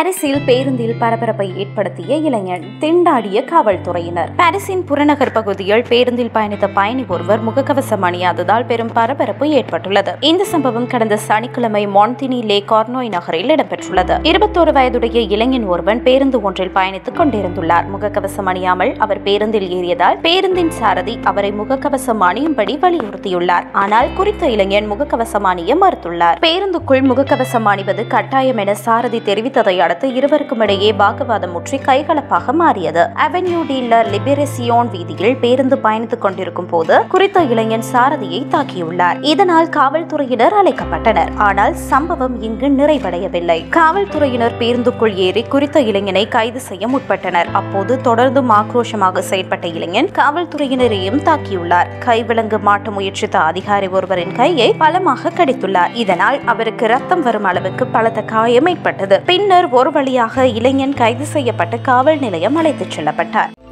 பாரிஸில் பேருந்தில் பரபரப்பை ஏற்படுத்திய இளைஞன் திண்டாடிய காவல்துறையினர் பாரிஸின் புறநகர் பகுதியில் பேருந்தில் பயணித்த பயணி ஒருவர் முகக்கவசம் அணியாததால் பெரும் பரபரப்பு ஏற்பட்டுள்ளது இந்த சம்பவம் கடந்த சனிக்கிழமை மான்டினி லே கார்னோய் நகரில் இடம்பெற்றுள்ளது இருபத்தோரு வயதுடைய இளைஞன் ஒருவன் பேருந்து ஒன்றில் பயணித்துக் கொண்டிருந்துள்ளார் முகக்கவசம் அணியாமல் அவர் பேருந்தில் ஏறியதால் பேருந்தின் சாரதி அவரை முகக்கவசம் அணியும்படி வலியுறுத்தியுள்ளார் ஆனால் குறித்த இளைஞன் முகக்கவசம் அணிய மறுத்துள்ளார் பேருந்துக்குள் முகக்கவசம் அணிவது கட்டாயம் என சாரதி தெரிவித்ததை அடுத்து இருவருக்கும் இடையே வாக்குவாதம் முற்றி கைகலப்பாக மாறியது அவென்யூ டி ல லிபரேசியோன் வீதியில் பேருந்து பயணித்துக் கொண்டிருக்கும் போது குறித்த இளைஞன் சாரதியை தாக்கியுள்ளார் இதனால் காவல்துறையினர் அழைக்கப்பட்டனர் ஆனால் சம்பவம் இங்கு நிறைவடையவில்லை காவல்துறையினர் பேருந்துக்குள் ஏறி குறித்த இளைஞனை கைது செய்ய முற்பட்டனர் அப்போது தொடர்ந்தும் ஆக்ரோஷமாக செயல்பட்ட இளைஞன் காவல்துறையினரையும் தாக்கியுள்ளார் கைவிலங்கு மாட்ட முயற்சித்த அதிகாரி ஒருவரின் கையை பலமாக கடித்துள்ளார் இதனால் அவருக்கு ரத்தம் வரும் அளவுக்கு பலத்த காயம் ஏற்பட்டது பின்னர் ஒரு வழியாக இளைஞன் கைது செய்யப்பட்டு காவல் நிலையம் அழைத்துச் செல்லப்பட்டார்